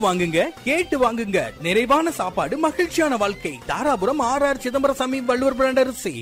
வாங்குங்க கேட்டு வாங்குங்க நிறைவான சாப்பாடு மகிழ்ச்சியான வாழ்க்கை Dharapuram R R Chidambaraswamy Valluvar brand அரிசி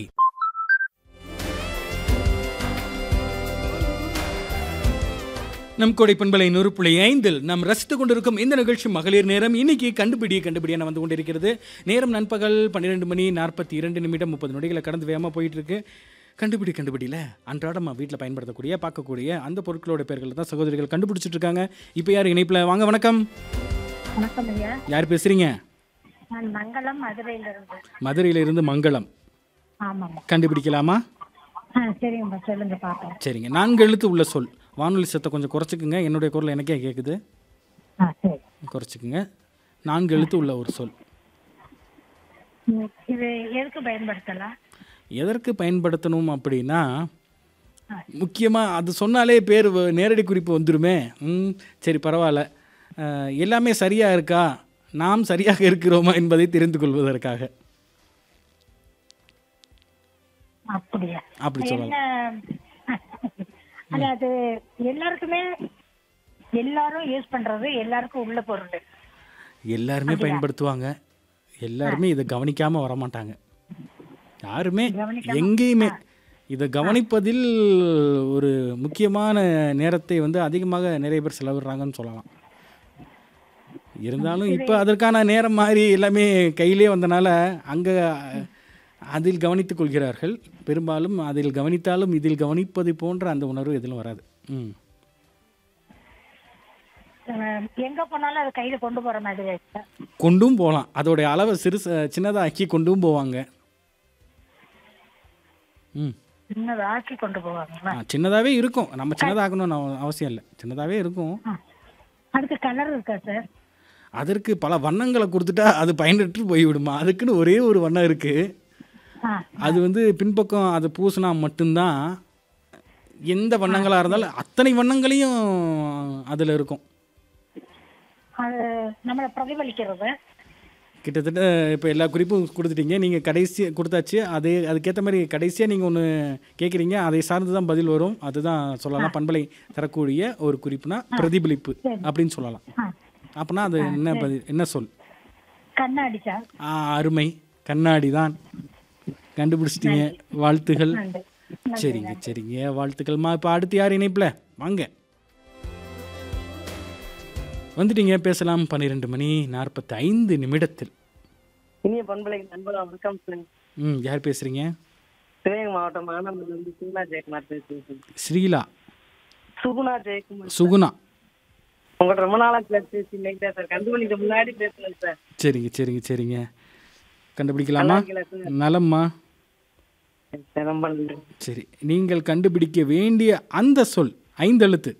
நம் கோடை பண்பலை நூறு புள்ளி ஐந்தில் நாம் ரசித்துக் கொண்டிருக்கும் இந்த நிகழ்ச்சி மகளிர் நேரம் இன்னைக்கு கண்டுபிடி கண்டுபிடியான வந்து கொண்டிருக்கிறது நேரம் நண்பகல் பன்னிரெண்டு மணி நாற்பத்தி இரண்டு நிமிடம் முப்பது நொடிகளை கடந்து வேகமாக போயிட்டு இருக்கு கண்டுபிடி கண்டுபிடியில் அன்றாடம் வீட்டில் பயன்படுத்தக்கூடிய பார்க்கக்கூடிய அந்த பொருட்களோட பேர்கள் தான் சகோதரிகள் கண்டுபிடிச்சிட்டு இருக்காங்க இப்போ யார் இணைப்பில் வாங்க வணக்கம் வணக்கம் ஐயா யார் பேசுறீங்க நான் மங்களம் மதுரையில இருந்து மதுரையில இருந்து மங்களம் ஆமாம்மா கண்டுபிடிக்கலாமா ஆ சரிங்கம்மா சொல்லுங்க பார்ப்போம் சரிங்க நான்கு எழுத்து உள்ள சொல் வானொலி சத்தம் கொஞ்சம் குறைச்சிக்குங்க என்னுடைய குரல் எனக்கே கேட்குது ஆ சரி குறைச்சிக்குங்க நான்கு எழுத்து உள்ள ஒரு சொல் ம், இது எதுக்கு பயன்படுத்தலாம் எதற்கு பயன்படுத்தணும் அப்படின்னா முக்கியமாக அது சொன்னாலே பேர் வ- நேரடி குறிப்பு வந்துருமே ம் சரி பரவாயில்ல அஹ், எல்லாமே சரியாக இருக்கா நாம் சரியாக இருக்கிறோமா என்பதை தெரிந்து கொள்வதற்காக அப்படியா அப்படி சொல்லலாம் என்ன அது அது எல்லாருக்குமே எல்லாரும் யூஸ் பண்றது எல்லாருக்கும் உள்ள பொருள் எல்லாருமே பயன்படுத்துவாங்க எல்லாருமே இதை கவனிக்காமல் வரமாட்டாங்க யாருமே எங்கேயுமே இதை கவனிப்பதில் ஒரு முக்கியமான நேரத்தை வந்து அதிகமாக நிறைய பேர் செலவிடுறாங்கன்னு சொல்லலாம் இருந்தாலும் இப்போ அதற்கான நேரம் மாதிரி எல்லாமே கையிலே வந்தனால அங்கே அதில் கவனித்துக் கொள்கிறார்கள் பெரும்பாலும் அதில் கவனித்தாலும் இதில் கவனிப்பது போன்ற அந்த உணர்வு எதிலும் வராது ம் அஹ், எங்க போனாலும் அதை கையில கொண்டு போற மாதிரி இருக்கு. கொண்டும் போகலாம் அதோடைய அளவை சிறு சின்னதாக்கி கொண்டும் போவாங்க ம் சின்னதை ஆக்கி கொண்டு போவாங்களா ஆ சின்னதாகவே இருக்கும் நம்ம சின்னதாகணும்னு அவ- அவசியம் இல்லை சின்னதாகவே இருக்கும் ஆ. அதுக்கு கலர் இருக்கா சார் அதற்கு பல வண்ணங்களை கொடுத்துட்டா அது பயனற்று போய்விடுமா அதுக்குன்னு ஒரே ஒரு வண்ணம் இருக்குது ஆ அது வந்து பின்பக்கம் அது பூசினா மட்டும்தான் எந்த வண்ணங்களாக இருந்தாலும் அத்தனை வண்ணங்களையும் அதில் இருக்கும் அது நம்மளை பிரதிபலிக்கிறது கிட்டத்தட்ட இப்போ எல்லா குறிப்பும் கொடுத்துட்டீங்க நீங்கள் கடைசி கொடுத்தாச்சு அதே அதுக்கேற்ற மாதிரி கடைசியாக நீங்கள் ஒன்று கேட்குறீங்க அதை சார்ந்து தான் பதில் வரும் அதுதான் சொல்லலாம் பண்பலை தரக்கூடிய ஒரு குறிப்புனா பிரதிபலிப்பு அப்படின்னு சொல்லலாம் ஆ அப்போனா அது என்ன பதில் என்ன சொல் கண்ணாடி சார் ஆ, அருமை கண்ணாடி தான் கண்டுபிடிச்சிட்டீங்க வாழ்த்துகள் நன்றி சரிங்க சரிங்க வாழ்த்துக்கள்மா இப்போ அடுத்து யார் இணைப்பில் வாங்க வந்துட்டீங்க பேசலாம் பன்னிரெண்டு மணி நாற்பத்தி ஐந்து நிமிடத்தில் இனிய பண்பலைக்கு நண்பர்கள் வணக்கம் சார் ம் யார் பேசுகிறீங்க சிவகங்கை மாவட்டம் ஆனந்தூர்ல இருந்து சுகுணா ஜெயக்குமார் பேசுறேன் ஸ்ரீலா சுகுணா ஜெயக்குமார் சுகுணா உங்கள்ட்ட ரொம்ப நாளா சார் பேசி இன்னைக்கு தான் சார் கண்டுபிடிக்க முன்னாடி பேசுனேன் சார் சரிங்க சரிங்க சரிங்க கண்டுபிடிக்கலாமா நல்லா இருக்கீங்களா சார்? நலம்மா சரி, ரொம்ப நன்றி சரி நீங்கள் கண்டுபிடிக்க வேண்டிய அந்த சொல் ஐந்தெழுத்து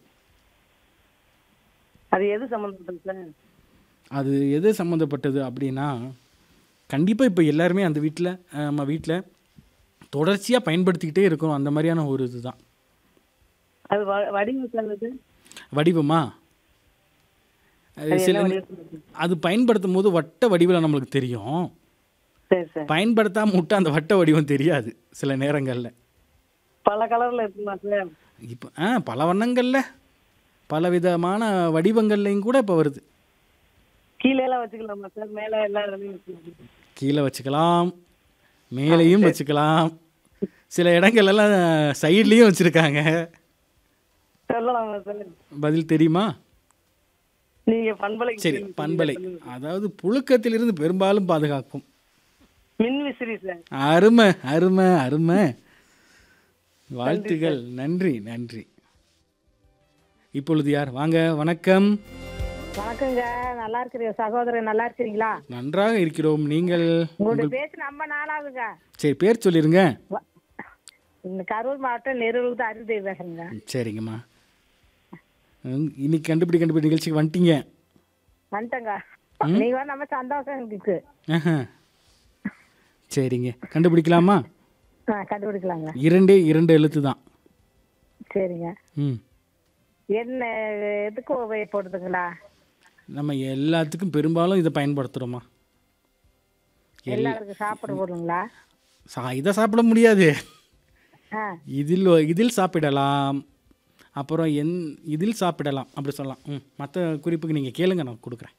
அது எது சம்மந்தப்பட்டது சார் அது எது சம்மந்தப்பட்டது அப்படின்னா கண்டிப்பாக இப்போ எல்லாருமே அந்த வீட்டில் நம்ம வீட்டில் தொடர்ச்சியாக பயன்படுத்திக்கிட்டே இருக்கோம் அந்த மாதிரியான ஒரு இதுதான் அது வ- வடிவம் சார் அது வடிவமா அது அது சில என்ன வடிவத்தில் இருக்கு? அது பயன்படுத்தும் போது வட்ட வடிவில் நம்மளுக்கு தெரியும் சரி சார் பயன்படுத்தாம விட்டு அந்த வட்ட வடிவம் தெரியாது சில நேரங்களில் பல கலர்ல இருக்குமா சார் இப்போ ஆ பல வண்ணங்களில் பல விதமான வடிவங்கள்லையும் கூட இப்போ வருது கீழே எல்லாம் வச்சுக்கலாமா சார் மேல எல்லா இதுலயும் வச்சுக்கலாம் கீழே வச்சுக்கலாம் மேலேயும் வச்சுக்கலாம் சில இடங்கள்லாம் சைட்லேயும் வச்சுருக்காங்க சொல்லலாமா சார் பதில் தெரியுமா நீங்க பண்பலை சரி பண்பலை அதாவது புழுக்கத்திலிருந்து பெரும்பாலும் பாதுகாக்கும் மின் விசிறி சார் அருமை அருமை அருமை வாழ்த்துகள் நன்றி நன்றி இப்பொழுது யார் வாங்க வணக்கம் வணக்கங்க நல்லா இருக்கிறீங்க சகோதரர் நல்லா இருக்கிறீங்களா நன்றாக இருக்கிறோம் நீங்கள் உங்களோட பேச்சு நம்ம நாளாகுங்க சரி பேர் சொல்லிருங்க இந்த கரூர் மாவட்டம் நெருவுக்கு தான் அருள் பேசுறேங்க சரிங்கம்மா ம், இன்னைக்கு கண்டுபிடி கண்டுபிடி நிகழ்ச்சிக்கு வந்துட்டீங்க வந்துட்டேங்க நீங்க வந்து நம்ம சந்தோஷம் இருக்கு ஆஹா. சரிங்க கண்டுபிடிக்கலாமா ஆ கண்டுபிடிக்கலாங்க இரண்டே இரண்டு எழுத்து தான் சரிங்க ம் என்ன எதுக்கு உபயோகப்படுத்துங்களா நம்ம எல்லாத்துக்கும் பெரும்பாலும் இதை பயன்படுத்துகிறோமா எல்லாருக்கும் சாப்பிட போடுங்களா சா இதை சாப்பிட முடியாது ஆ இதில் இதில் சாப்பிடலாம் அப்புறம் என் இதில் சாப்பிடலாம் அப்படி சொல்லலாம் ம் மற்ற குறிப்புக்கு நீங்கள் கேளுங்க நான் கொடுக்குறேன்